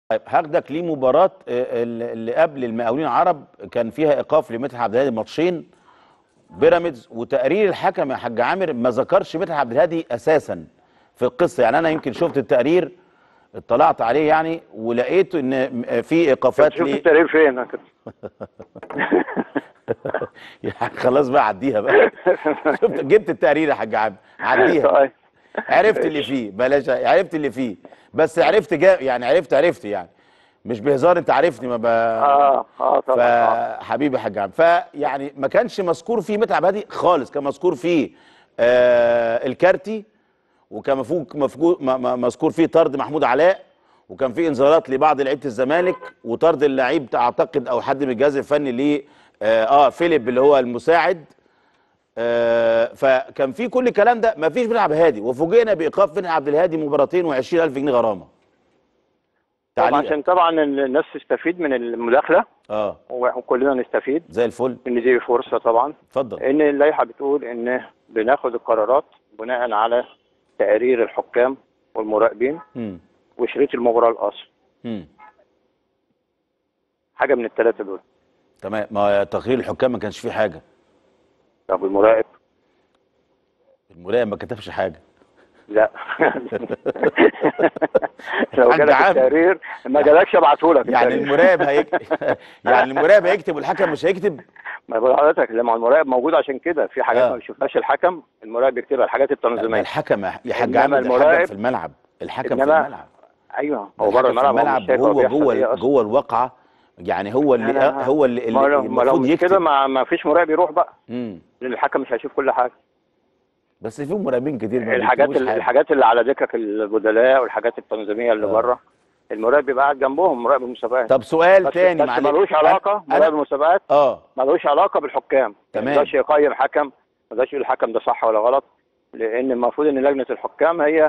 طيب هاخدك لمباراة آه، اللي قبل المقاولين العرب كان فيها ايقاف لمدحت عبد الهادي ماتشين بيراميدز وتقرير الحكم يا حاج عامر ما ذكرش مدحت عبد الهادي اساسا في القصه يعني انا يمكن شفت التقرير اطلعت عليه يعني ولقيت ان في ايقافات شوف لي التقرير فين كده يعني خلاص بقى عديها بقى شفت جبت التقرير يا حاج عامر عديها طيب عرفت اللي فيه بلاش عرفت اللي فيه بس عرفت جا يعني عرفت عرفت يعني مش بهزار انت عارفني ما ب... اه اه طبعا آه. فحبيبي حاج عم فيعني ما كانش مذكور فيه متعب هادي خالص كان مذكور فيه آه الكارتي وكان مفوق مفجو- م- م- مذكور فيه طرد محمود علاء وكان فيه انذارات لبعض لعيبه الزمالك وطرد اللعيب اعتقد او حد من الجهاز الفني ل اه آه، فيليب اللي هو المساعد آه فكان في كل الكلام ده ما فيش متعب هادي وفوجئنا بايقاف بن عبد الهادي مباراتين و20000 جنيه غرامه طبعا تعليق عشان طبعا الناس تستفيد من المداخله اه وكلنا نستفيد زي الفل ان دي فرصه طبعا اتفضل ان اللائحه بتقول ان بناخد القرارات بناء على تقارير الحكام والمراقبين امم وشريط المباراه الاصل امم حاجه من الثلاثه دول تمام ما تقرير الحكام ما كانش فيه حاجه طب المراقب المراقب ما كتبش حاجه لا لو حاج جالك عامر. التقرير ما جالكش ابعته لك يعني المراقب هيكتب يعني المراقب هيكتب والحكم مش هيكتب ما بقول لحضرتك لما المراقب موجود عشان كده في حاجات آه. ما بيشوفهاش الحكم المراقب يكتبها الحاجات ما التنظيميه الحكم يا يا حاج إنما عامر ده الحكم المراقب- في الملعب الحكم في إنما الملعب ايوه ده هو بره الحكم في الملعب هو الملعب مش شايف هو هو بيحصل جوه ايه ال- اصلا جوه الواقعه يعني هو اللي أنا- هو اللي, ما لو, اللي ما لو المفروض مش كده يكتب ما, ما فيش مراقب يروح بقى امم لان الحكم مش هيشوف كل حاجه بس في مراقبين كتير ما الحاجات بيكتبوش حاجة. الحاجات اللي على دكك البدلاء والحاجات التنظيميه اللي آه. بره المراقب بيبقى قاعد جنبهم مراقب المسابقات طب سؤال بس, تاني بس معلش ملوش أنا- علاقه أنا- مراقب المسابقات اه ملوش علاقه بالحكام تمام. ما يقدرش يقيم حكم ما يقدرش يقول الحكم ده صح ولا غلط لان المفروض ان لجنه الحكام هي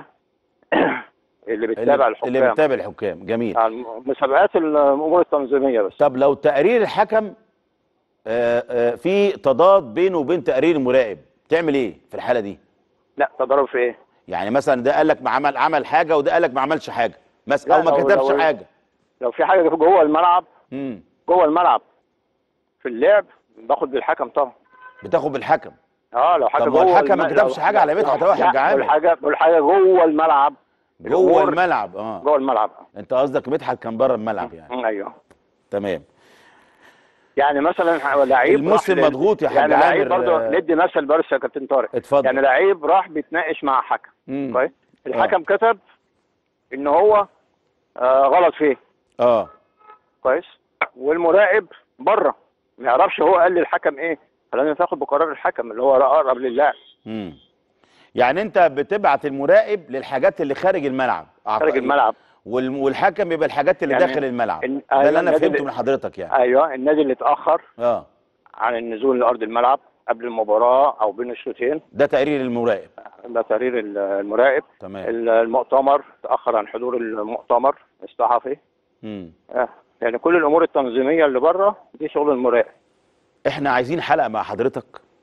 اللي بتتابع اللي, اللي الحكام بتتابع الحكام جميل آه، مسابقات الامور التنظيميه بس طب لو تقرير الحكم آه، آه، في تضاد بينه وبين تقرير المراقب تعمل ايه في الحاله دي لا تضارب في ايه؟ يعني مثلا ده قال لك ما عمل عمل حاجه وده قال لك ما عملش حاجه مثلا او لا، ما لو- كتبش لو- حاجه لو في حاجه جوه الملعب امم جوه الملعب في اللعب باخد بالحكم طبعا بتاخد بالحكم اه لو حاجه طب ما هو جوه الحكم ما الم- كتبش لو- حاجة على مدحت هو حاج لا، عامر. والحاجه والحاجه جوه الملعب جوه الأمور- الملعب اه جوه الملعب انت قصدك مدحت كان بره الملعب يعني مم، ايوه تمام يعني مثلا لعيب الموسم راح لل- مضغوط يا حاج يعني لعيب عامر، برضه آه. ندي مثل بس يا كابتن طارق اتفضل يعني لعيب راح بيتناقش مع حكم مم. كويس الحكم كتب ان هو آه غلط فيه اه كويس والمراقب بره ما يعرفش هو قال للحكم ايه فلازم تاخد بقرار الحكم اللي هو اقرب للاعب امم يعني انت بتبعت المراقب للحاجات اللي خارج الملعب خارج أعتقد. الملعب وال- والحكم بيبقى الحاجات اللي يعني داخل الملعب إن- ده أيوة، اللي انا النادي فهمته اللي- من حضرتك يعني ايوه النادي اللي اتاخر اه عن النزول لارض الملعب قبل المباراه او بين الشوطين ده تقرير المراقب ده تقرير ال- المراقب تمام ال- المؤتمر تاخر عن حضور المؤتمر الصحفي امم آه. يعني كل الامور التنظيميه اللي بره دي شغل المراقب احنا عايزين حلقه مع حضرتك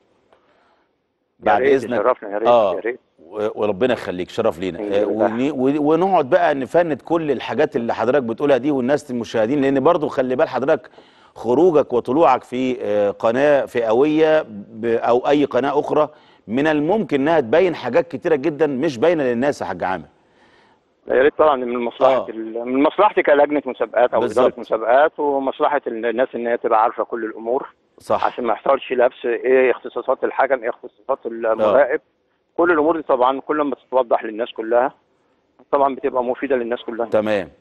يا بعد ريت اذنك تشرفنا يا ريت آه. يا ريت و- وربنا يخليك شرف لينا الحمد آه، لله. وني- و- ونقعد بقى نفند كل الحاجات اللي حضرتك بتقولها دي والناس المشاهدين لان برضو خلي بال حضرتك خروجك وطلوعك في آه، قناه فئويه ب- او اي قناه اخرى من الممكن انها تبين حاجات كتيره جدا مش باينه للناس يا حاج عامر يا ريت طبعا من مصلحه آه. ال- من مصلحتي كلجنه مسابقات او بالظبط. اداره مسابقات ومصلحه الناس ان هي تبقى عارفه كل الامور صح عشان ما يحصلش لبس ايه اختصاصات الحكم ايه اختصاصات المراقب كل الامور دي طبعا كل ما تتوضح للناس كلها طبعا بتبقى مفيده للناس كلها تمام